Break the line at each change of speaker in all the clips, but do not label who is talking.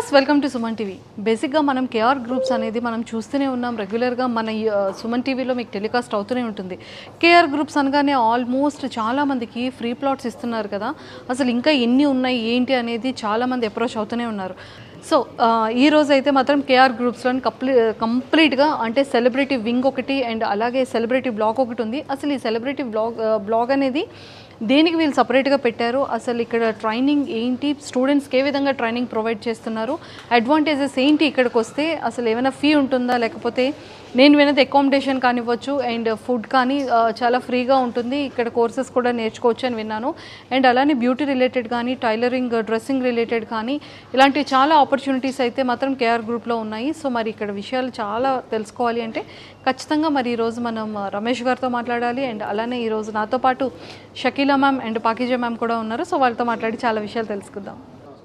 Viewers welcome to Suman TV బేసిక్గా మనం KR groups అనేది మనం చూస్తూనే ఉన్నాం రెగ్యులర్గా మన ఈ, ఆ, సుమన్ టీవీలో మీకు టెలికాస్ట్ అవుతూనే ఉంటుంది కేఆర్ గ్రూప్స్ అనగానే ఆల్మోస్ట్ చాలామందికి ఫ్రీ ప్లాట్స్ ఇస్తున్నారు కదా అసలు ఇంకా ఎన్ని ఉన్నాయి ఏంటి అనేది చాలామంది అప్రోచ్ అవుతూనే ఉన్నారు సో ఆ, ఈ రోజు అయితే మాత్రం కేఆర్ గ్రూప్స్లో కంప్లీ కంప్లీట్గా అంటే సెలబ్రిటీ వింగ్ ఒకటి అండ్ అలాగే సెలబ్రిటీ బ్లాగ్ ఒకటి ఉంది అసలు ఈ సెలబ్రిటీ బ్లాగ్ బ్లాగ్ అనేది దేనికి వీళ్ళు సపరేట్గా పెట్టారు అసలు ఇక్కడ ట్రైనింగ్ ఏంటి స్టూడెంట్స్కి ఏ విధంగా ట్రైనింగ్ ప్రొవైడ్ చేస్తున్నారు అడ్వాంటేజెస్ ఏంటి ఇక్కడికి వస్తే అసలు ఏమైనా ఫీ ఉంటుందా లేకపోతే నేను వినది అకామిడేషన్ కానివ్వచ్చు అండ్ ఫుడ్ కానీ ఆ, చాలా ఫ్రీగా ఉంటుంది ఇక్కడ కోర్సెస్ కూడా నేర్చుకోవచ్చు అని విన్నాను అండ్ అలానే బ్యూటీ రిలేటెడ్ కానీ టైలరింగ్ డ్రెస్సింగ్ రిలేటెడ్ కానీ ఇలాంటి చాలా ఆపర్చునిటీస్ అయితే మాత్రం కేఆర్ గ్రూప్లో ఉన్నాయి సో మరి ఇక్కడ విషయాలు చాలా తెలుసుకోవాలి అంటే ఖచ్చితంగా మరి ఈరోజు మనం ఆ, రమేష్ గారితో మాట్లాడాలి అండ్ అలానే ఈరోజు నాతో పాటు Shakeela ma'am and Pakeeza ma'am కూడా ఉన్నారు సో వాళ్ళతో మాట్లాడి చాలా విషయాలు తెలుసుకుందాం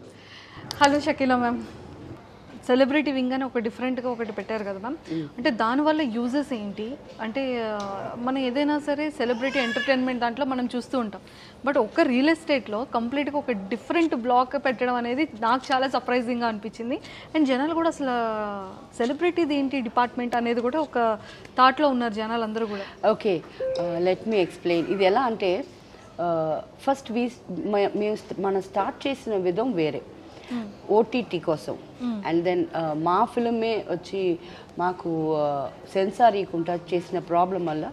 hello Shakeela ma'am celebrity wing అని ఒక డిఫరెంట్గా ఒకటి పెట్టారు కదా మ్యామ్ అంటే దానివల్ల యూజెస్ ఏంటి అంటే ఆ, మనం ఏదైనా సరే సెలబ్రిటీ ఎంటర్టైన్మెంట్ దాంట్లో మనం చూస్తూ ఉంటాం బట్ ఒక్క రియల్ ఎస్టేట్లో కంప్లీట్గా ఒక డిఫరెంట్ బ్లాక్ పెట్టడం అనేది నాకు చాలా సర్ప్రైజింగ్గా అనిపించింది అండ్ జనాలు కూడా అసలు సెలబ్రిటీది ఏంటి డిపార్ట్మెంట్ అనేది కూడా ఒక థాట్లో ఉన్నారు జనాలు అందరూ కూడా
ఓకే లెట్ మీ ఎక్స్ప్లెయిన్ ఇది ఎలా అంటే ఫస్ట్ వీ మేము మనం స్టార్ట్ చేసిన విధం వేరే ఓటీటీ కోసం అండ్ దెన్ మా ఫిల్మే వచ్చి మాకు సెన్సార్ ఇవ్వకుండా చేసిన ప్రాబ్లం వల్ల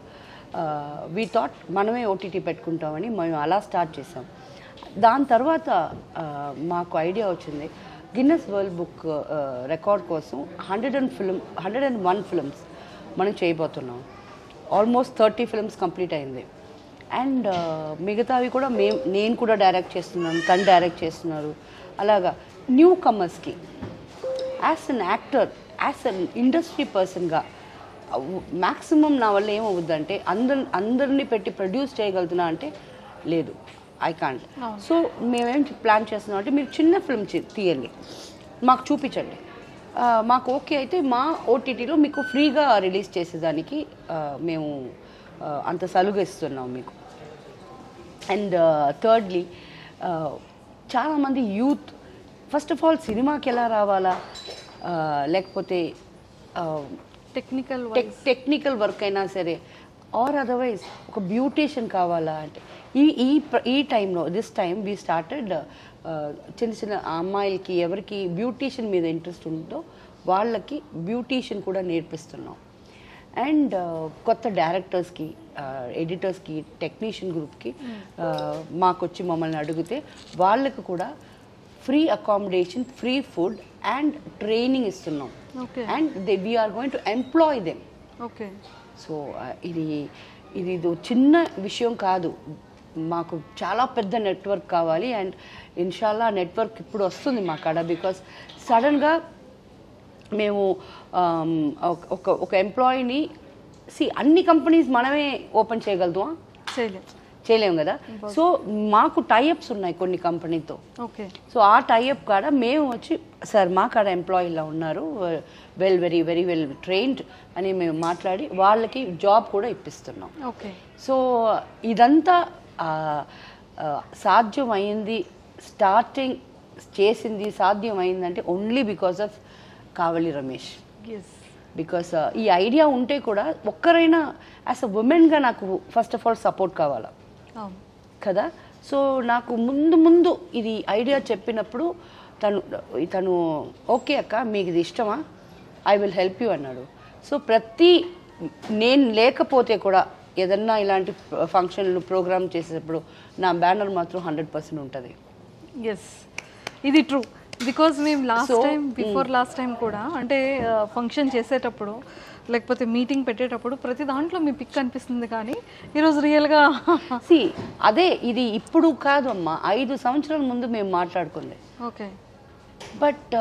వీ థాట్ మనమే ఓటీటీ పెట్టుకుంటామని మేము అలా స్టార్ట్ చేసాం దాని తర్వాత ఆ, మాకు ఐడియా వచ్చింది గిన్నెస్ వరల్డ్ బుక్ రికార్డ్ కోసం hundred and film hundred and one films మనం చేయబోతున్నాం ఆల్మోస్ట్ థర్టీ ఫిల్మ్స్ కంప్లీట్ అయింది అండ్ మిగతావి కూడా మేం నేను కూడా డైరెక్ట్ చేస్తున్నాను తను డైరెక్ట్ చేస్తున్నారు అలాగా న్యూ కమర్స్కి as an actor as an industry పర్సన్గా మ్యాక్సిమం నా వల్ల ఏమవుద్దంటే అందరి అందరినీ పెట్టి ప్రొడ్యూస్ చేయగలుగుతున్నా అంటే లేదు ఐ కాంట్ సో మేమేం ప్లాన్ చేస్తున్నాం అంటే మీరు చిన్న ఫిల్మ్ తీయండి మాకు చూపించండి ఆ, మాకు ఓకే అయితే మా ఓటీటీలో మీకు ఫ్రీగా రిలీజ్ చేసేదానికి ఆ, మేము ఆ, అంత సలుగు ఇస్తున్నాం మీకు అండ్ థర్డ్లీ చాలామంది యూత్ ఫస్ట్ ఆఫ్ ఆల్ సినిమాకి ఎలా రావాలా ఆ, లేకపోతే
టెక్నికల్
టెక్ టెక్నికల్ వర్క్ అయినా సరే ఆర్ అదర్వైజ్ ఒక బ్యూటీషియన్ కావాలా అంటే ఈ ఈ ప్ర- ఈ టైంలో దిస్ టైం వీ స్టార్టెడ్ చిన్న చిన్న అమ్మాయిలకి ఎవరికి బ్యూటీషియన్ మీద ఇంట్రెస్ట్ ఉందో వాళ్ళకి బ్యూటీషియన్ కూడా నేర్పిస్తున్నాం అండ్ కొత్త డైరెక్టర్స్కి ఎడిటర్స్కి టెక్నీషియన్ గ్రూప్కి మాకు వచ్చి మమ్మల్ని అడిగితే వాళ్ళకు కూడా free accommodation free food and training ఇస్తున్నాం
okay
and they we're going to employ them
okay
so ఇది ఇది ఇది చిన్న విషయం కాదు మాకు చాలా పెద్ద నెట్వర్క్ కావాలి అండ్ ఇన్షాల్లా నెట్వర్క్ ఇప్పుడు వస్తుంది మా కాడ బికాస్ సడన్గా మేము ఆమ్, ఒక- ఒక ఒక ఎంప్లాయీని సి అన్ని కంపెనీస్ మనమే ఓపెన్ చేయగలుగుతామా
చేయలేదు
చేయలేము కదా సో మాకు టైఅప్స్ ఉన్నాయి కొన్ని కంపెనీతో
ఓకే
సో ఆ టైఅప్ కాడ మేము వచ్చి సార్ మా కాడ ఎంప్లాయీ ఇలా ఉన్నారు well very very well trained అని మేము మాట్లాడి వాళ్ళకి జాబ్ కూడా ఇప్పిస్తున్నాం
ఓకే
సో ఇదంతా ఆ, ఆ, సాధ్యమైంది స్టార్టింగ్ చేసింది సాధ్యమైందంటే only because of Kavali Ramesh
yes
because ఈ ఐడియా ఉంటే కూడా ఒక్కరైనా యాజ్ అ ఉమెన్గా నాకు ఫస్ట్ ఆఫ్ ఆల్ సపోర్ట్ కావాలా
అవును
కదా సో నాకు ముందు ముందు ఇది ఐడియా చెప్పినప్పుడు తను తను ఓకే అక్క మీకు ఇది ఇష్టమా ఐ విల్ హెల్ప్ యూ అన్నాడు సో ప్రతి నేను లేకపోతే కూడా ఏదన్నా ఇలాంటి ఫంక్షన్లు ప్రోగ్రామ్ చేసేటప్పుడు నా బ్యానర్ మాత్రం హండ్రెడ్ పర్సెంట్ ఉంటుంది
ఎస్ ఇది ట్రూ బికాజ్ మేము last
So,
time before last time కూడా అంటే ఫంక్షన్ చేసేటప్పుడు లేకపోతే మీటింగ్ పెట్టేటప్పుడు ప్రతి దాంట్లో మీ పిక్ అనిపిస్తుంది కానీ ఈరోజు రియల్గా
సి అదే ఇది ఇప్పుడు కాదు అమ్మా ఐదు సంవత్సరాల ముందు మేము మాట్లాడుకుంది
ఓకే
బట్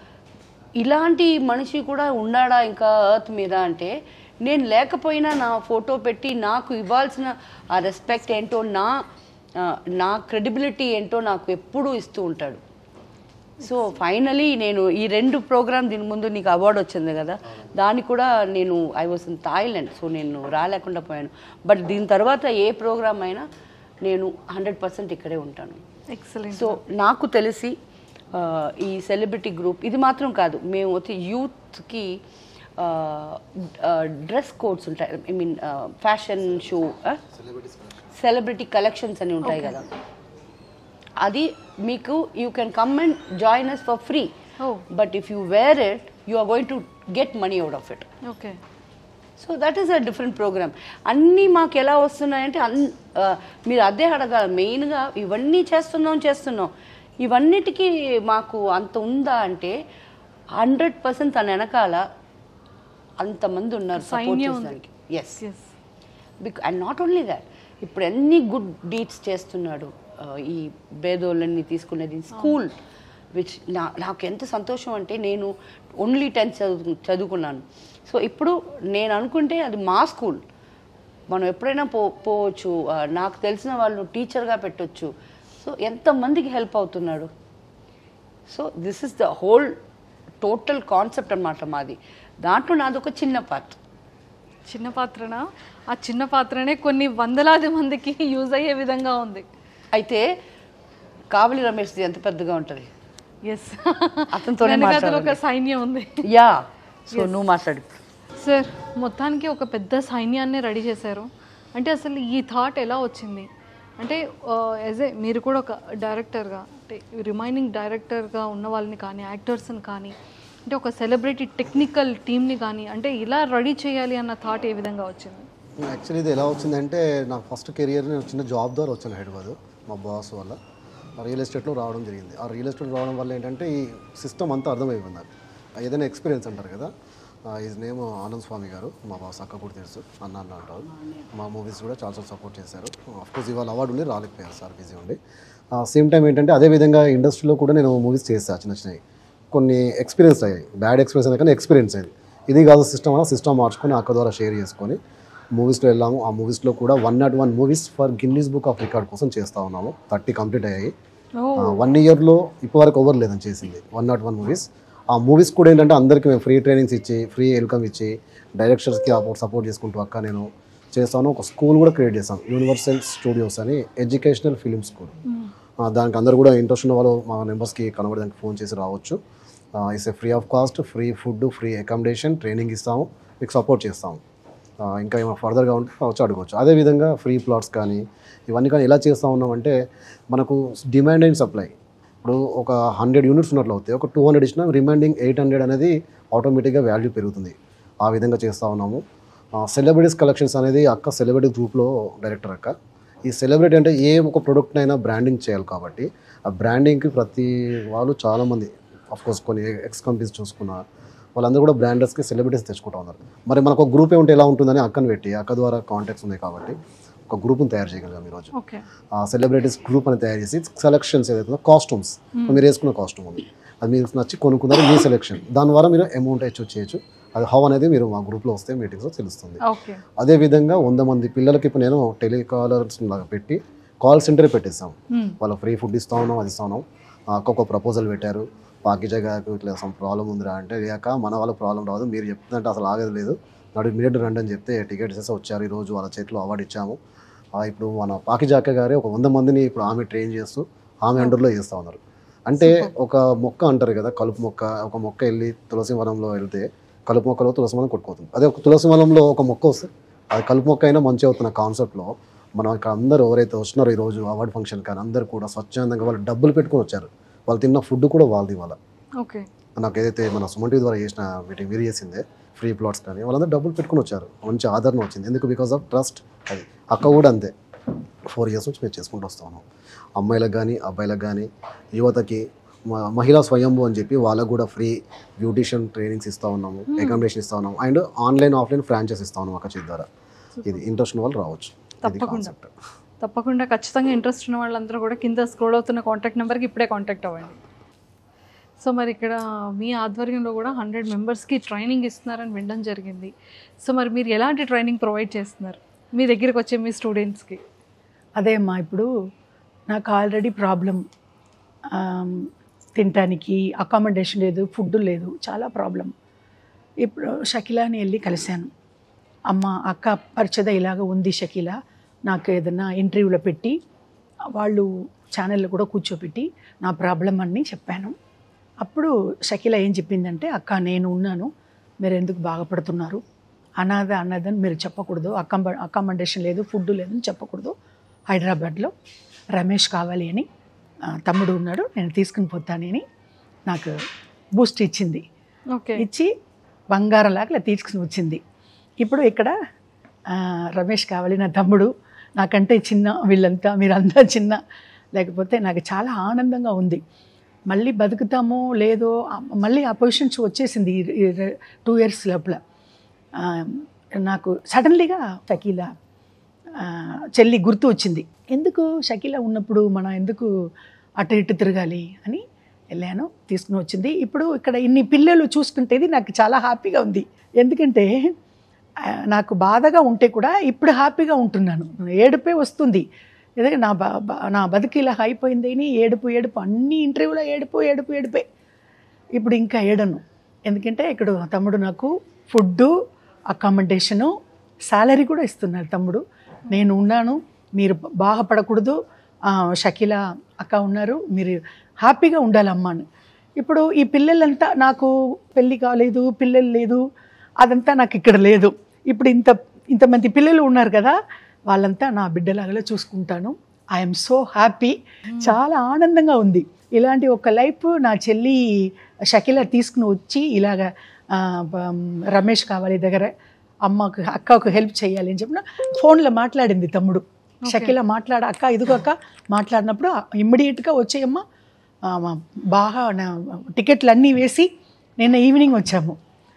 ఇలాంటి మనిషి కూడా ఉన్నాడా ఇంకా ఎర్త్ మీద అంటే నేను లేకపోయినా నా ఫోటో పెట్టి నాకు ఇవ్వాల్సిన ఆ రెస్పెక్ట్ ఏంటో నా ఆ, నా క్రెడిబిలిటీ ఏంటో నాకు ఎప్పుడూ ఇస్తూ ఉంటాడు సో ఫైనలీ నేను ఈ రెండు ప్రోగ్రామ్ దీని ముందు నీకు అవార్డు వచ్చింది కదా దానికి కూడా నేను I was in Thailand so నేను రాలేకుండా పోయాను బట్ దీని తర్వాత ఏ ప్రోగ్రామ్ అయినా నేను హండ్రెడ్ పర్సెంట్ ఇక్కడే ఉంటాను
ఎక్సలెంట్
సో నాకు తెలిసి ఈ సెలబ్రిటీ గ్రూప్ ఇది మాత్రం కాదు మేము వచ్చి యూత్కి డ్రెస్ కోడ్స్ ఉంటాయి I mean fashion show celebrity collections అని ఉంటాయి కదా అది మీకు you can come and join us for free
Oh.
But if you wear it you are going to get money out of it
okay
so that is a different program అన్నీ మాకు ఎలా వస్తున్నాయంటే అన్ ఆ, మీరు అదే అడగాలి మెయిన్గా ఇవన్నీ చేస్తున్నాం చేస్తున్నాం ఇవన్నిటికీ మాకు అంత ఉందా అంటే హండ్రెడ్ పర్సెంట్ తన వెనకాల అంతమంది ఉన్నారు సపోర్ట్
సైన్యం ఉంది.
చేసడానికి ఎస్
ఎస్
బిక్ అండ్ నాట్ ఓన్లీ దాట్ ఇప్పుడు ఎన్ని గుడ్ డీడ్స్ చేస్తున్నాడు ఆ, ఈ భేదోళ్ళని తీసుకునేది స్కూల్ విచ్ నా నాకు ఎంత సంతోషం అంటే నేను ఓన్లీ టెన్త్ చదువు చదువుకున్నాను సో ఇప్పుడు నేను అనుకుంటే అది మా స్కూల్ మనం ఎప్పుడైనా పో పోవచ్చు ఆ, నాకు తెలిసిన వాళ్ళు టీచర్గా పెట్టొచ్చు సో ఎంతమందికి హెల్ప్ అవుతున్నాడు so this is the whole total concept అన్నమాట మాది దాంట్లో నాది ఒక చిన్న పార్ట్
చిన్న పాత్రన ఆ చిన్న పాత్రనే కొన్ని వందలాది మందికి యూజ్ అయ్యే విధంగా ఉంది
అయితే కావలి రమేష్ది ఎంత పెద్దగా ఉంటుంది
ఎస్
అతనితోనే
ఒక
మాట్లాడాలి.
సైన్యం ఉంది
యా సో నువ్వు మాట్లాడు
సార్ మొత్తానికి ఒక పెద్ద సైన్యాన్ని రెడీ చేశారు అంటే అసలు ఈ థాట్ ఎలా వచ్చింది అంటే యాజ్ ఏ మీరు కూడా ఒక డైరెక్టర్గా అంటే రిమైనింగ్ డైరెక్టర్గా ఉన్న వాళ్ళని కానీ యాక్టర్స్ని కానీ అంటే ఒక సెలబ్రిటీ టెక్నికల్ టీమ్ని కానీ అంటే ఇలా రెడీ చేయాలి అన్న థాట్ ఏ విధంగా వచ్చింది
యాక్చువల్లీ ఇది ఎలా వచ్చిందంటే నాకు ఫస్ట్ కెరియర్ నేను చిన్న జాబ్ ద్వారా వచ్చాను హైదరాబాద్ మా బాస్ వల్ల రియల్ ఎస్టేట్లో రావడం జరిగింది ఆ రియల్ ఎస్టేట్ రావడం వల్ల ఏంటంటే ఈ సిస్టమ్ అంతా అర్థమైపోయింది నాకు ఏదైనా ఎక్స్పీరియన్స్ అంటారు కదా ఈజ్ నేమ్ ఆనంద్ స్వామి గారు మా బాస్ అక్క కూడా తెలుసు అన్న అన్న అంటారు మా మూవీస్ కూడా చాలా సపోర్ట్ చేశారు కోర్స్ ఇవాళ అవార్డు ఉండి రాలేకపోయారు సార్ బిజీ ఉండి సేమ్ టైం ఏంటంటే అదే విధంగా ఇండస్ట్రీలో కూడా నేను మూవీస్ చేస్తాను చిన్న చిన్నవి కొన్ని ఎక్స్పీరియన్స్ అయ్యాయి బ్యాడ్ ఎక్స్పీరియన్స్ అయినా కానీ ఎక్స్పీరియన్స్ అయింది ఇది కాదు సిస్టమ్ అన్న సిస్టమ్ మార్చుకొని అక్క ద్వారా షేర్ చేసుకొని మూవీస్లో వెళ్ళాము ఆ మూవీస్లో కూడా one not one movies for Guinness book of record కోసం చేస్తూ ఉన్నాము థర్టీ కంప్లీట్ అయ్యాయి వన్ ఇయర్లో ఇప్పటివరకు ఓవర్ లేదని చేసింది వన్ నాట్ వన్ మూవీస్ ఆ మూవీస్ కూడా ఏంటంటే అందరికీ మేము ఫ్రీ ట్రైనింగ్స్ ఇచ్చి ఫ్రీ వెల్కమ్ ఇచ్చి డైరెక్టర్స్కి సపోర్ట్ చేసుకుంటూ అక్క నేను చేస్తాను ఒక స్కూల్ కూడా క్రియేట్ చేస్తాను యూనివర్సల్ స్టూడియోస్ అని ఎడ్యుకేషనల్ ఫిలిం స్కూల్ దానికి అందరూ కూడా ఇంట్రెస్ట్ ఉన్న వాళ్ళు మా మెంబర్స్కి కనబడడానికి ఫోన్ చేసి రావచ్చు it's a free of cost free food free accommodation training ఇస్తాము మీకు సపోర్ట్ చేస్తాము ఆ, ఇంకా ఏమైనా ఫర్దర్గా ఉంటే వచ్చి అడగవచ్చు అదేవిధంగా ఫ్రీ ప్లాట్స్ కానీ ఇవన్నీ కానీ ఎలా చేస్తూ ఉన్నామంటే మనకు డిమాండ్ అండ్ సప్లై ఇప్పుడు ఒక హండ్రెడ్ యూనిట్స్ ఉన్నట్లు అవుతాయి ఒక టూ హండ్రెడ్ ఇచ్చిన రిమైండింగ్ ఎయిట్ హండ్రెడ్ అనేది ఆటోమేటిక్గా వాల్యూ పెరుగుతుంది ఆ విధంగా చేస్తూ ఉన్నాము సెలబ్రిటీస్ కలెక్షన్స్ అనేది అక్క సెలబ్రిటీ గ్రూప్లో డైరెక్టర్ అక్క ఈ సెలబ్రిటీ అంటే ఏ ఒక ప్రోడక్ట్ అయినా బ్రాండింగ్ చేయాలి కాబట్టి ఆ బ్రాండింగ్కి ప్రతి వాళ్ళు చాలామంది కోర్స్ కొన్ని ఎక్స్ కంపెనీస్ చూసుకున్నా వాళ్ళందరూ కూడా బ్రాండర్స్కి సెలబ్రిటీస్ తెచ్చుకుంటా ఉన్నారు మరి మనకు ఒక గ్రూప్ ఉంటే ఎలా ఉంటుందని అక్కను పెట్టి అక్క ద్వారా కాంటాక్ట్స్ ఉన్నాయి కాబట్టి ఒక గ్రూప్ని తయారు చేయగలిగాం ఈరోజు
ఓకే
ఆ సెలబ్రిటీస్ గ్రూప్ అని తయారు చేసి సెలక్షన్స్ ఏదైతే కాస్ట్యూమ్స్ మీరు వేసుకున్న కాస్ట్యూమ్ ఉంది అది మీకు నచ్చి కొనుక్కున్నారు మీ సెలెక్షన్ దాని ద్వారా మీరు అమౌంట్ అచీవ్ చేయొచ్చు అది హౌ అనేది మీరు మా గ్రూప్లో వస్తే మీటింగ్స్లో తెలుస్తుంది
ఓకే
అదేవిధంగా వంద మంది పిల్లలకి ఇప్పుడు నేను టెలికాలర్స్ లాగా పెట్టి కాల్ సెంటర్ పెట్టేస్తాం వాళ్ళ ఫ్రీ ఫుడ్ ఇస్తా ఉన్నాం అది ఇస్తా ఉన్నాం ఆ అక్క ఒక ప్రపోజల్ పెట్టారు పాకిజాగాకు ఇట్లా సమ్ ప్రాబ్లం ఉందిరా అంటే లేక మన వాళ్ళ ప్రాబ్లం రాదు మీరు చెప్తుందంటే అసలు ఆగేది లేదు నాడు ఇమీడియట్ రండి అని చెప్తే టికెట్ చేసి వచ్చారు ఈరోజు వాళ్ళ చేతిలో అవార్డు ఇచ్చాము ఆ ఇప్పుడు మన పాకిజాక గారే ఒక వంద మందిని ఇప్పుడు ఆమె ట్రైన్ చేస్తూ ఆమె అండర్లో చేస్తూ ఉన్నారు అంటే ఒక మొక్క అంటారు కదా కలుపు మొక్క ఒక మొక్క వెళ్ళి తులసి వనంలో వెళ్తే కలుపు మొక్కలో తులసి వనం కొట్టుకుపోతుంది అదే ఒక తులసి వనంలో ఒక మొక్క వస్తే అది కలుపు మొక్క అయినా మంచిగా అవుతున్న కాన్సెప్ట్లో మనం ఇక్కడ అందరూ ఎవరైతే వస్తున్నారో ఈరోజు అవార్డు ఫంక్షన్ కానీ అందరూ కూడా స్వచ్ఛందంగా వాళ్ళు డబ్బులు పెట్టుకొని వచ్చారు వాళ్ళు తిన్న ఫుడ్ కూడా వాళ్ళది ఇవాళ
ఓకే
నాకు ఏదైతే మన సుమన్ టీవీ ద్వారా చేసిన మీటింగ్ మీరు చేసిందే ఫ్రీ ప్లాట్స్ కానీ వాళ్ళందరూ డబ్బులు పెట్టుకుని వచ్చారు మంచి ఆదరణ వచ్చింది ఎందుకు బికాస్ ఆఫ్ ట్రస్ట్ అది అక్క కూడా అంతే ఫోర్ ఇయర్స్ నుంచి మేము చేసుకుంటూ వస్తా ఉన్నాం అమ్మాయిలకు కానీ అబ్బాయిలకు కానీ యువతకి మ- మహిళా స్వయంభూ అని చెప్పి వాళ్ళకు కూడా ఫ్రీ బ్యూటిషియన్ ట్రైనింగ్స్ ఇస్తూ ఉన్నాము అకామిడేషన్ ఇస్తా ఉన్నాము అండ్ ఆన్లైన్ ఆఫ్లైన్ ఫ్రాంచైజ్ ఇస్తా ఉన్నాం అక్క చేతి ద్వారా ఇది ఇంట్రెస్ట్ ఉన్న వాళ్ళు రావచ్చు ఇది
తప్పకుండా.
కాన్సెప్ట్
తప్పకుండా ఖచ్చితంగా ఇంట్రెస్ట్ ఉన్న వాళ్ళందరూ కూడా కింద స్క్రోల్ అవుతున్న కాంటాక్ట్ నెంబర్కి ఇప్పుడే కాంటాక్ట్ అవ్వండి సో మరి ఇక్కడ మీ ఆధ్వర్యంలో కూడా హండ్రెడ్ మెంబర్స్కి ట్రైనింగ్ ఇస్తున్నారని వినడం జరిగింది సో మరి మీరు ఎలాంటి ట్రైనింగ్ ప్రొవైడ్ చేస్తున్నారు మీ దగ్గరికి వచ్చే మీ స్టూడెంట్స్కి
అదే అమ్మా ఇప్పుడు నాకు ఆల్రెడీ ప్రాబ్లం తినటానికి అకామిడేషన్ లేదు ఫుడ్ లేదు చాలా ప్రాబ్లం ఇప్పుడు షకీలాని వెళ్ళి కలిశాను అమ్మ అక్క పరిచద ఇలాగ ఉంది షకీల నాకు ఏదైనా ఇంటర్వ్యూలో పెట్టి వాళ్ళు ఛానల్లో కూడా కూర్చోబెట్టి నా ప్రాబ్లం అన్నీ చెప్పాను అప్పుడు షకీల ఏం చెప్పిందంటే అక్క నేను ఉన్నాను మీరు ఎందుకు బాధపడుతున్నారు అనాథ అన్నదని మీరు చెప్పకూడదు అకాంబ అకామిడేషన్ లేదు ఫుడ్ లేదని చెప్పకూడదు హైదరాబాద్లో రమేష్ కావాలి అని ఆ, తమ్ముడు ఉన్నాడు నేను తీసుకుని పోతానని నాకు బూస్ట్ ఇచ్చింది
ఓకే
ఇచ్చి బంగారంలాగా ఇలా తీసుకుని వచ్చింది ఇప్పుడు ఇక్కడ ఆ, రమేష్ కావాలి నా తమ్ముడు నాకంటే చిన్న వీళ్ళంతా మీరంతా చిన్న లేకపోతే నాకు చాలా ఆనందంగా ఉంది మళ్ళీ బతుకుతామో లేదో ఆ- మళ్ళీ ఆ పొజిషన్స్ వచ్చేసింది ఈ టూ ఇయర్స్ లోపల ఆ, నాకు సడన్లీగా షకీలా ఆ, చెల్లి గుర్తు వచ్చింది ఎందుకు షకీలా ఉన్నప్పుడు మనం ఎందుకు అటు ఇటు తిరగాలి అని వెళ్ళాను తీసుకుని వచ్చింది ఇప్పుడు ఇక్కడ ఇన్ని పిల్లలు చూసుకుంటేది నాకు చాలా హ్యాపీగా ఉంది ఎందుకంటే ఆ, నాకు బాధగా ఉంటే కూడా ఇప్పుడు హ్యాపీగా ఉంటున్నాను ఏడుపే వస్తుంది ఏదో నా బ బ- నా బతుకు ఇలా అయిపోయింది అని ఏడుపు ఏడుపు అన్ని ఇంటర్వ్యూలో ఏడుపు ఏడుపు ఏడుపే ఇప్పుడు ఇంకా ఏడను ఎందుకంటే ఇక్కడ తమ్ముడు నాకు ఫుడ్డు అకామిడేషను శాలరీ కూడా ఇస్తున్నారు తమ్ముడు నేను ఉన్నాను మీరు బాధపడకూడదు ఆ, షకీల అక్క ఉన్నారు మీరు హ్యాపీగా ఉండాలి అమ్మ అని ఇప్పుడు ఈ పిల్లలంతా నాకు పెళ్ళి కాలేదు పిల్లలు లేదు అదంతా నాకు ఇక్కడ లేదు ఇప్పుడు ఇంత ఇంతమంది పిల్లలు ఉన్నారు కదా వాళ్ళంతా నా బిడ్డలాగా చూసుకుంటాను ఐఎమ్ సో హ్యాపీ చాలా ఆనందంగా ఉంది ఇలాంటి ఒక లైఫ్ నా చెల్లి షకిల తీసుకుని వచ్చి ఇలాగ ఆ, బ- రమేష్ కావాలి దగ్గర అమ్మకు అక్కకు హెల్ప్ చేయాలి అని చెప్పిన ఫోన్లో మాట్లాడింది తమ్ముడు షకిల మాట్లాడ అక్క ఇదిగో అక్క మాట్లాడినప్పుడు ఇమ్మీడియట్గా వచ్చేయమ్మ ఆ, మా- బాగా నా- టికెట్లు అన్నీ వేసి నిన్న ఈవినింగ్ వచ్చాము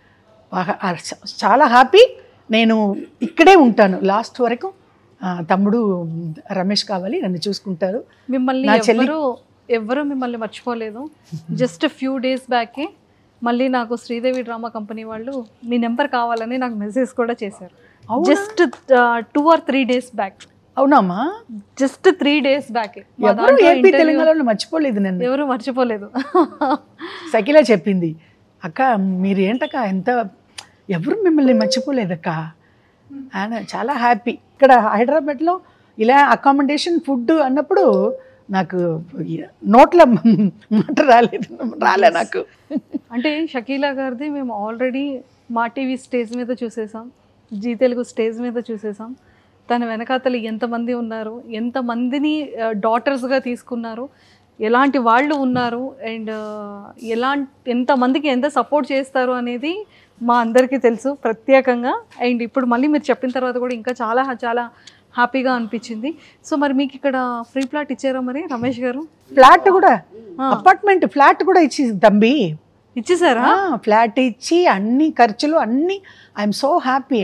బాగా ఆ, చ- చాలా హ్యాపీ నేను ఇక్కడే ఉంటాను లాస్ట్ వరకు ఆ, తమ్ముడు రమేష్ కావాలి నన్ను చూసుకుంటారు
మిమ్మల్ని
నా చెల్లి-
ఎవరు ఎవరు మిమ్మల్ని మర్చిపోలేదు జస్ట్ ఫ్యూ డేస్ బ్యాకే మళ్ళీ నాకు శ్రీదేవి డ్రామా కంపెనీ వాళ్ళు మీ నెంబర్ కావాలని నాకు మెసేజ్ కూడా చేశారు just two or three days back
అవునామా
జస్ట్ త్రీ డేస్ బ్యాక్
ఎవరు ఏపీ తెలంగాణలో మర్చిపోలేదు నన్ను
ఎవరు మర్చిపోలేదు
సకిల చెప్పింది అక్క మీరు ఏంటక్క ఎంత ఎవరు మిమ్మల్ని మర్చిపోలేదక్క ఆయన చాలా హ్యాపీ ఇక్కడ హైదరాబాద్లో ఇలా అకామిడేషన్ ఫుడ్ అన్నప్పుడు నాకు నోట్ల మాట రాలేదు రాలే నాకు
అంటే షకీలా గారిది మేము ఆల్రెడీ మా టీవీ స్టేజ్ మీద చూసేసాం జీ తెలుగు స్టేజ్ మీద చూసేసాం తన వెనకాతలు ఎంతమంది ఉన్నారు ఎంతమందిని డాటర్స్గా తీసుకున్నారు ఎలాంటి వాళ్ళు ఉన్నారు అండ్ ఎలాంటి ఎంతమందికి ఎంత సపోర్ట్ చేస్తారు అనేది మా అందరికీ తెలుసు ప్రత్యేకంగా అండ్ ఇప్పుడు మళ్ళీ మీరు చెప్పిన తర్వాత కూడా ఇంకా చాలా చాలా హ్యాపీగా అనిపించింది సో మరి మీకు ఇక్కడ ఫ్రీ ప్లాట్ ఇచ్చారా మరి రమేష్ గారు
ఫ్లాట్ కూడా అపార్ట్మెంట్ ఫ్లాట్ కూడా ఇచ్చింది తంబి
ఇచ్చేసారా
ఫ్లాట్ ఇచ్చి అన్ని ఖర్చులు అన్ని ఐఎమ్ సో హ్యాపీ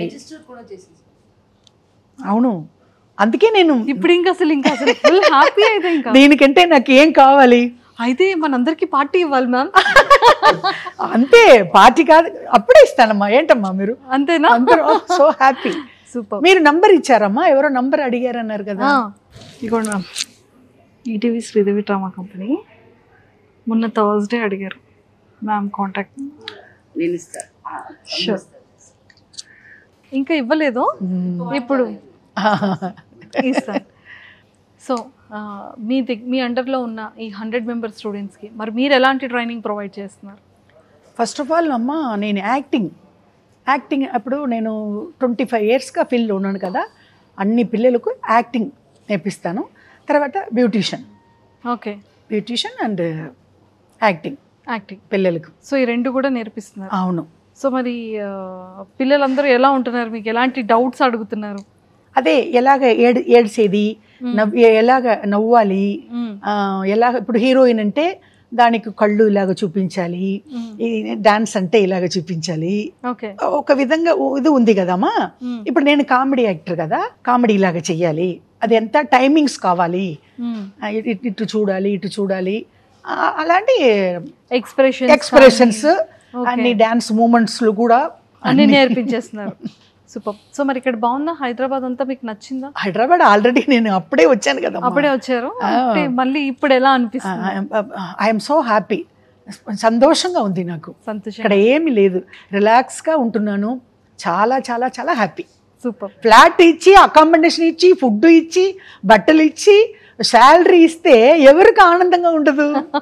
అవును అందుకే నేను
ఇప్పుడు ఇంకా అసలు ఇంకా అసలు ఫుల్ హ్యాపీ అయితే ఇంకా
దీనికంటే నాకు ఏం కావాలి
అయితే మనందరికి పార్టీ ఇవ్వాలి మ్యామ్
అంతే పార్టీ కాదు అప్పుడే ఇస్తానమ్మా ఏంటమ్మా మీరు
అంతేనా
అందరూ సో హ్యాపీ
సూపర్
మీరు నంబర్ ఇచ్చారమ్మా ఎవరో నంబర్ అడిగారన్నారు కదా
ఇదిగోండి ma'am ETV Sridevi drama company మొన్న థర్స్డే అడిగారు మ్యామ్ కాంటాక్ట్
నేను ఇస్తాను
షూర్ ఇంకా ఇవ్వలేదు ఇప్పుడు ఇస్తాను సో మీ దగ్గ మీ అండర్లో ఉన్న ఈ హండ్రెడ్ మెంబర్ స్టూడెంట్స్కి మరి మీరు ఎలాంటి ట్రైనింగ్ ప్రొవైడ్ చేస్తున్నారు
ఫస్ట్ ఆఫ్ ఆల్ అమ్మ నేను యాక్టింగ్ యాక్టింగ్ అప్పుడు నేను ట్వంటీ ఫైవ్ ఇయర్స్గా ఫీల్డ్లో ఉన్నాను కదా అన్ని పిల్లలకు యాక్టింగ్ నేర్పిస్తాను తర్వాత beautician
okay
beautician and acting
acting
పిల్లలకు
సో ఈ రెండు కూడా నేర్పిస్తున్నారు
అవును
సో మరి ఆ, పిల్లలందరూ ఎలా ఉంటున్నారు మీకు ఎలాంటి డౌట్స్ అడుగుతున్నారు
అదే ఎలాగ ఏడ్ ఏడ్చేది నవ్ ఎలాగ నవ్వాలి
మ్మ్.
ఆ, ఎలాగ ఇప్పుడు హీరోయిన్ అంటే దానికి కళ్ళు ఇలాగ చూపించాలి ఈ డాన్స్ అంటే ఇలాగ చూపించాలి
ఓకే
ఒక విధంగా ఓ- ఇది ఉంది కదమ్మా
మ్మ్.
ఇప్పుడు నేను కామెడీ యాక్టర్ కదా కామెడీ ఇలాగ చెయ్యాలి అది ఎంత టైమింగ్స్ కావాలి
మ్మ్.
ఆ, ఇటు ఇటు- ఇటు చూడాలి ఇటు చూడాలి ఆ, అలాంటి
ఎక్స్ప్రెషన్స్
ఎక్స్ప్రెషన్స్ అన్ని డాన్స్ మూమెంట్స్లు కూడా
అన్ని నేర్పించేస్తున్నారు సూపర్ సో మరి ఇక్కడ బాగుందా హైదరాబాద్ అంతా మీకు నచ్చిందా
హైదరాబాద్ ఆల్రెడీ నేను అప్పుడే వచ్చాను కదా
అప్పుడే వచ్చారు అంటే మళ్ళీ ఇప్పుడు ఎలా అనిపిస్తుంది
ఐఎమ్ సో హ్యాపీ సంతోషంగా ఉంది నాకు
సంతోషం
ఇక్కడ ఏమీ లేదు రిలాక్స్గా ఉంటున్నాను చాలా చాలా చాలా హ్యాపీ
సూపర్
ఫ్లాట్ ఇచ్చి అకామిడేషన్ ఇచ్చి ఫుడ్ ఇచ్చి బట్టలు ఇచ్చి శాలరీ ఇస్తే ఎవరికి ఆనందంగా ఉండదు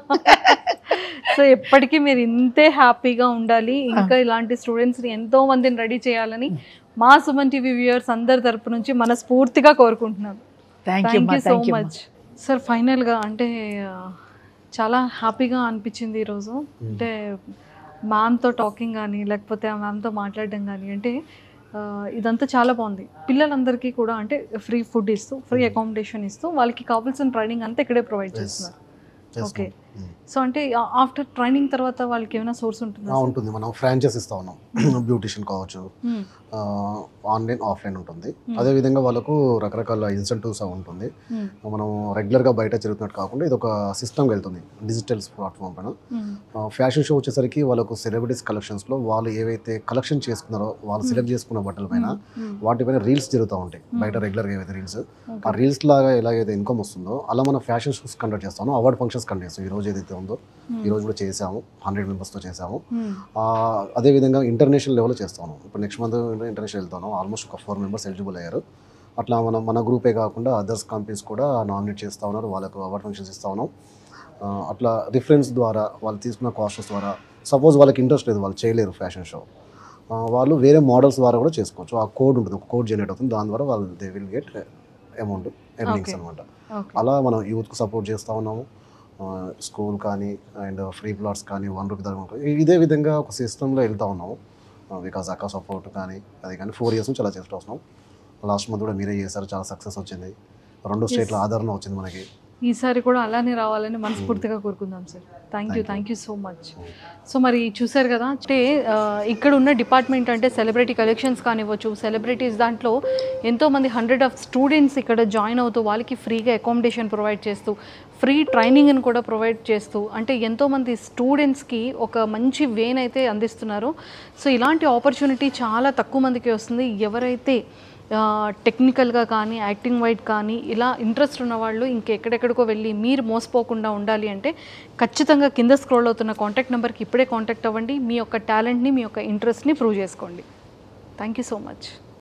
సో ఎప్పటికీ మీరు ఇంతే హ్యాపీగా ఉండాలి ఇంకా ఇలాంటి స్టూడెంట్స్ని ఎంతో మందిని రెడీ చేయాలని మా సుమన్ టీవీ వ్యూయర్స్ అందరి తరపు నుంచి మనస్ఫూర్తిగా కోరుకుంటున్నాను
thank you
thank you so
thank you
much sir ఫైనల్గా అంటే ఆ, చాలా హ్యాపీగా అనిపించింది ఈరోజు అంటే మ్యామ్తో టాకింగ్ కానీ లేకపోతే ఆ మ్యామ్తో మాట్లాడడం కానీ అంటే ఆ, ఇదంతా చాలా బాగుంది పిల్లలందరికీ కూడా అంటే ఫ్రీ ఫుడ్ ఇస్తూ ఫ్రీ అకామిడేషన్ ఇస్తూ వాళ్ళకి కావాల్సిన ట్రైనింగ్ అంతా ఇక్కడే ప్రొవైడ్ చేస్తున్నారు ఓకే సో అంటే ఆఫ్టర్ ట్రైనింగ్ తర్వాత వాళ్ళకి ఏమైనా సోర్స్ ఉంటుందా
ఆ, ఉంటుంది మనం ఫ్రాంచైజ్ ఇస్తా ఉన్నాం బ్యూటిషియన్ కావచ్చు
Hmm.
ఆన్లైన్ ఆఫ్లైన్ ఉంటుంది అదేవిధంగా వాళ్ళకు రకరకాల ఇన్సెంటివ్స్ ఉంటుంది
Hmm.
మనం రెగ్యులర్గా బయట జరుగుతున్నట్టు కాకుండా ఇది ఒక సిస్టమ్కి వెళ్తుంది డిజిటల్ ప్లాట్ఫామ్ పైన
Hmm.
ఫ్యాషన్ షో వచ్చేసరికి వాళ్ళకు సెలబ్రిటీస్ కలెక్షన్స్లో వాళ్ళు ఏవైతే కలెక్షన్ చేసుకున్నారో వాళ్ళు సెలెక్ట్ చేసుకున్న బట్టల పైన వాటిపైన రీల్స్ జరుగుతూ ఉంటాయి బయట రెగ్యులర్గా ఏవైతే రీల్స్ ఆ రీల్స్ లాగా ఎలాగైతే ఇన్కమ్ వస్తుందో అలా మనం ఫ్యాషన్ షోస్ కండక్ట్ చేస్తాము అవార్డ్ ఫంక్షన్స్ కండక్ట్ చేస్తాం ఈ రోజు ఏదైతే ఉందో ఈ రోజు కూడా చేసాము హండ్రెడ్ మెంబర్స్తో చేసాము
Hmm.
ఆ, అదేవిధంగా ఇంటర్నేషనల్ లెవెల్లో చేస్తాను ఇప్పుడు నెక్స్ట్ మంత్ ఇంటర్నేషనల్ వెళ్తాను ఆల్మోస్ట్ ఒక ఫోర్ మెంబర్స్ ఎలిజిబుల్ అయ్యారు అట్లా మనం మన గ్రూపే కాకుండా అదర్స్ కంపెనీస్ కూడా నామినేట్ చేస్తూ ఉన్నారు వాళ్ళకు అవార్డ్ ఫంక్షన్స్ ఇస్తా ఉన్నాం ఆ, అట్లా రిఫరెన్స్ ద్వారా వాళ్ళు తీసుకున్న కాస్ట్స్ ద్వారా సపోజ్ వాళ్ళకి ఇంట్రెస్ట్ లేదు వాళ్ళు చేయలేరు ఫ్యాషన్ షో వాళ్ళు వేరే మోడల్స్ ద్వారా కూడా చేసుకోవచ్చు ఆ కోడ్ ఉంటుంది ఒక కోడ్ జనరేట్ అవుతుంది దాని ద్వారా వాళ్ళు they will get amount earnings
Okay.
అనమాట
ఓకే
అలా మనం యూత్కి సపోర్ట్ చేస్తూ ఉన్నాము స్కూల్ కానీ అండ్ ఫ్రీ ప్లాట్స్ కానీ వన్ రూపీ ధర ఇదే విధంగా ఒక సిస్టంలో వెళ్తూ ఉన్నాము బికాస్ అక్క సపోర్ట్ కానీ అది కానీ ఫోర్ ఇయర్స్ నుంచి అలా చేస్తూ వస్తున్నాం లాస్ట్ మంత్ కూడా మీరే చేశారు చాలా సక్సెస్ వచ్చింది రెండు స్టేట్ల ఆదరణ వచ్చింది మనకి
ఈసారి కూడా అలానే రావాలని మనస్ఫూర్తిగా కోరుకుందాం sir thank you thank you so much so మరి చూసారు కదా అంటే ఆ, ఇక్కడ ఉన్న డిపార్ట్మెంట్ అంటే సెలబ్రిటీ కలెక్షన్స్ కానివ్వచ్చు సెలబ్రిటీస్ దాంట్లో ఎంతోమంది హండ్రెడ్ ఆఫ్ స్టూడెంట్స్ ఇక్కడ జాయిన్ అవుతూ వాళ్ళకి ఫ్రీగా అకామిడేషన్ ప్రొవైడ్ చేస్తూ ఫ్రీ ట్రైనింగ్ని కూడా ప్రొవైడ్ చేస్తూ అంటే ఎంతోమంది స్టూడెంట్స్కి ఒక మంచి వేన్ అయితే అందిస్తున్నారు సో ఇలాంటి ఆపర్చునిటీ చాలా తక్కువ మందికి వస్తుంది ఎవరైతే టెక్నికల్గా కానీ యాక్టింగ్ వైట్ కానీ ఇలా ఇంట్రెస్ట్ ఉన్న వాళ్ళు ఇంకెక్కడెక్కడికో వెళ్ళి మీరు మోసపోకుండా ఉండాలి అంటే ఖచ్చితంగా కింద స్క్రోల్ అవుతున్న కాంటాక్ట్ నెంబర్కి ఇప్పుడే కాంటాక్ట్ అవ్వండి మీ యొక్క టాలెంట్ని మీ యొక్క ఇంట్రెస్ట్ని ప్రూవ్ చేసుకోండి థ్యాంక్ యూ సో మచ్